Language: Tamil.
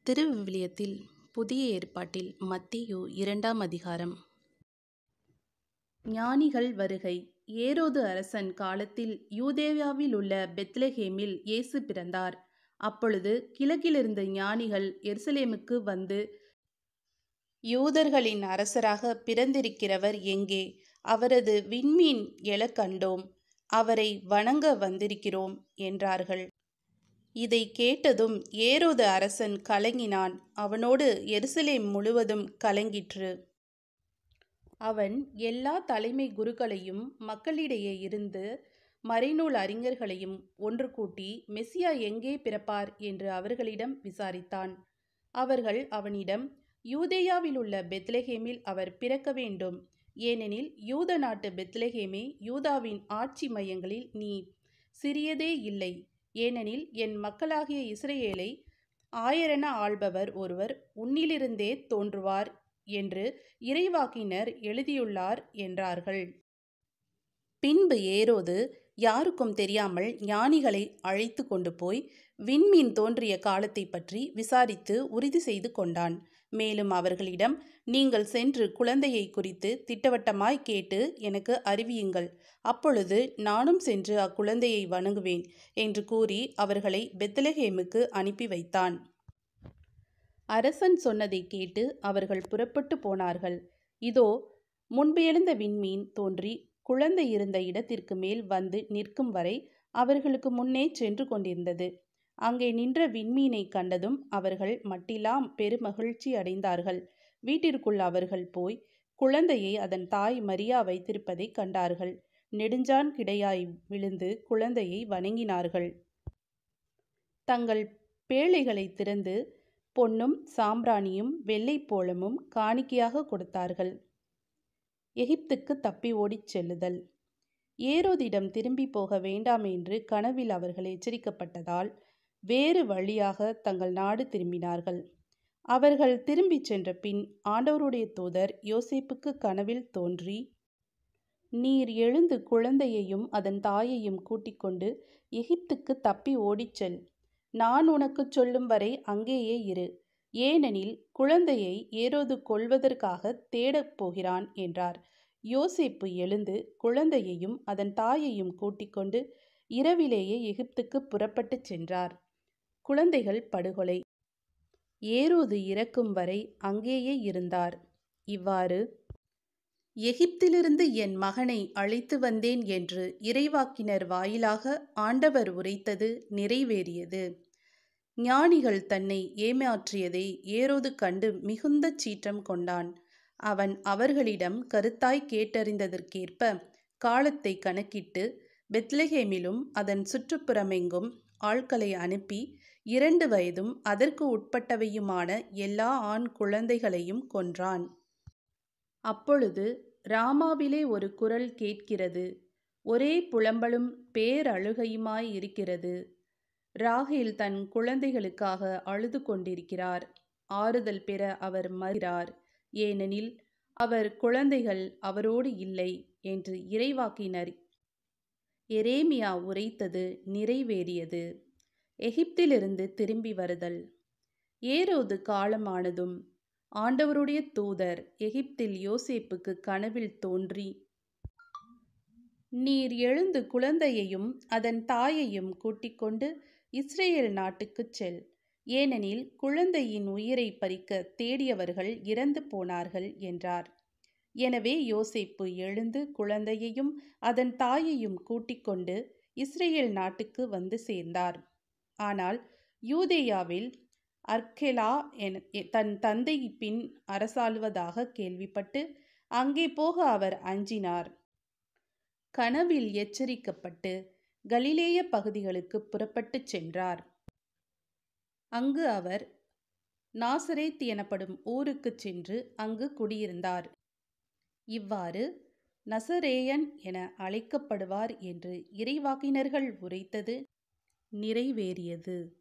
திருவிவிலியத்தில் புதிய ஏற்பாட்டில் மத்தேயு இரண்டாம் அதிகாரம் ஞானிகள் வருகை ஏரோது அரசன் காலத்தில் யூதேயாவிலுள்ள பெத்லெகேமில் இயேசு பிறந்தார். அப்பொழுது கிழக்கிலிருந்து ஞானிகள் எருசலேமுக்கு வந்து யூதர்களின் அரசராகப் பிறந்திருக்கிறவர் எங்கே? அவரது விண்மீன் எழக் கண்டோம். அவரை வணங்க வந்திருக்கிறோம் என்றார்கள். இதைக் கேட்டதும் ஏரோது அரசன் கலங்கினான் அவனோடு எருசலேம் முழுவதும் கலங்கிற்று. அவன் எல்லாத் தலைமைக் குருக்களையும் மக்களிடையே இருந்து மறைநூல் அறிஞர்களையும் ஒன்று கூட்டி மெசியா எங்கே பிறப்பார் என்று அவர்களிடம் விசாரித்தான். அவர்கள் அவனிடம் யூதேயாவிலுள்ள பெத்லெகேமில் அவர் பிறக்க வேண்டும். ஏனெனில் யூத நாட்டுப் பெத்லெகேமே யூதாவின் ஆட்சி மையங்களில் நீ சிறியதே இல்லை. ஏனெனில் என் மக்களாகிய இஸ்ரயேலை ஆயரென ஆள்பவர் ஒருவர் உன்னிலிருந்தே தோன்றுவார் என்று இறைவாக்கினர் எழுதியுள்ளார் என்றார்கள். பின்பு ஏரோது யாருக்கும் தெரியாமல் ஞானிகளை அழைத்துக் கொண்டு போய் விண்மீன் தோன்றிய காலத்தைப் பற்றி விசாரித்து உறுதி செய்து கொண்டான். மேலும் அவர்களிடம் நீங்கள் சென்று குழந்தையைக் குறித்துத் திட்டவட்டமாய்க் கேட்டு எனக்கு அறிவியுங்கள். அப்பொழுது நானும் சென்று அக்குழந்தையை வணங்குவேன் என்று கூறி அவர்களை பெத்லெகேமுக்கு அனுப்பி வைத்தான். அரசன் சொன்னதைக் கேட்டு அவர்கள் புறப்பட்டுப் போனார்கள். இதோ முன்பு எழுந்த விண்மீன் தோன்றிக் குழந்தை இருந்த இடத்திற்கு மேல் வந்து நிற்கும் வரை அவர்களுக்கு முன்னே சென்று கொண்டிருந்தது. அங்கே நின்ற விண்மீனைக் கண்டதும் அவர்கள் மட்டில்லா பெருமகிழ்ச்சி அடைந்தார்கள். வீட்டிற்குள் அவர்கள் போய்க் குழந்தையை அதன் தாய் மரியா வைத்திருப்பதைக் கண்டார்கள். நெடுஞ்சாண் கிடையாய் விழுந்து குழந்தையை வணங்கினார்கள். தங்கள் பேழைகளைத் திறந்து பொன்னும் சாம்பிராணியும் வெள்ளைப் போளமும் காணிக்கையாகக் கொடுத்தார்கள். எகிப்துக்குத் தப்பி ஓடிச் செல்லுதல் ஏரோதிடம் திரும்பிப் போக வேண்டாமென்று கனவில் அவர்கள் எச்சரிக்கப்பட்டதால் வேறு வழியாகத் தங்கள் நாடு திரும்பினார்கள். அவர்கள் திரும்பிச் சென்றபின் ஆண்டவருடைய தூதர் யோசேப்புக்குக் கனவில் தோன்றி நீர் எழுந்து குழந்தையையும் அதன் தாயையும் கூட்டிக் கொண்டு எகிப்துக்குத் தப்பி ஓடிச் செல். நான் உனக்குச் சொல்லும் வரை அங்கேயே இரு. ஏனெனில் குழந்தையை ஏரோது கொல்வதற்காகத் தேடப் போகிறான் என்றார். யோசேப்பு எழுந்து குழந்தையையும் அதன் தாயையும் கூட்டிக் கொண்டு இரவிலேயே எகிப்துக்குப் புறப்பட்டுச் சென்றார். குழந்தைகள் படுகொலை ஏரோது இறக்கும் வரை அங்கேயே இருந்தார். இவ்வாறு எகிப்திலிருந்து என் மகனை அழைத்து வந்தேன் என்று இறைவாக்கினர் வாயிலாக ஆண்டவர் உரைத்தது நிறைவேறியது. ஞானிகள் தன்னை ஏமாற்றியதை ஏரோது கண்டு மிகுந்த சீற்றம் கொண்டான். அவன் அவர்களிடம் கருத்தாய்க் கேட்டறிந்ததற்கேற்ப காலத்தைக் கணக்கிட்டு பெத்லெகேமிலும் அதன் சுற்றுப்புறமெங்கும் ஆட்களை அனுப்பி இரண்டு வயதும் அதற்கு உட்பட்டவையுமான எல்லா ஆண் குழந்தைகளையும் கொன்றான். அப்பொழுது ராமாவிலே ஒரு குரல் கேட்கிறது ஒரே புலம்பலும் பேரழுகையுமாயிருக்கிறது. ராகேல் தன் குழந்தைகளுக்காக அழுது கொண்டிருக்கிறார். ஆறுதல் பெற அவர் மறுக்கிறார். ஏனெனில் அவர் குழந்தைகள் அவரோடு இல்லை என்று இறைவாக்கினர் எரேமியா உரைத்தது நிறைவேறியது. எகிப்திலிருந்து திரும்பி வருதல் ஏரோது காலமானதும் ஆண்டவருடைய தூதர் எகிப்தில் யோசேப்புக்குக் கனவில் தோன்றி நீர் எழுந்து குழந்தையையும் அதன் தாயையும் கூட்டிக் கொண்டு இஸ்ரயேல் நாட்டுக்குச் செல். ஏனெனில் குழந்தையின் உயிரைப் பறிக்கத் தேடியவர்கள் இறந்து போனார்கள் என்றார். எனவே யோசேப்பு எழுந்து குழந்தையையும் அதன் தாயையும் கூட்டிக் கொண்டு இஸ்ரயேல் நாட்டுக்கு வந்து சேர்ந்தார். ஆனால் யூதேயாவில் அர்க்கெலா தன் தந்தை பின் அரசாளுவதாகக் கேள்விப்பட்டு அங்கே போக அவர் அஞ்சினார். கனவில் எச்சரிக்கப்பட்டு கலிலேயப் பகுதிகளுக்குப் புறப்பட்டுச் சென்றார். அங்கு அவர் நாசரேத் எனப்படும் ஊருக்குச் சென்று அங்குக் குடியிருந்தார். இவ்வாறு நசரேயன் என அழைக்கப்படுவார் என்று இறைவாக்கினர்கள் உரைத்தது நிறைவேறியது.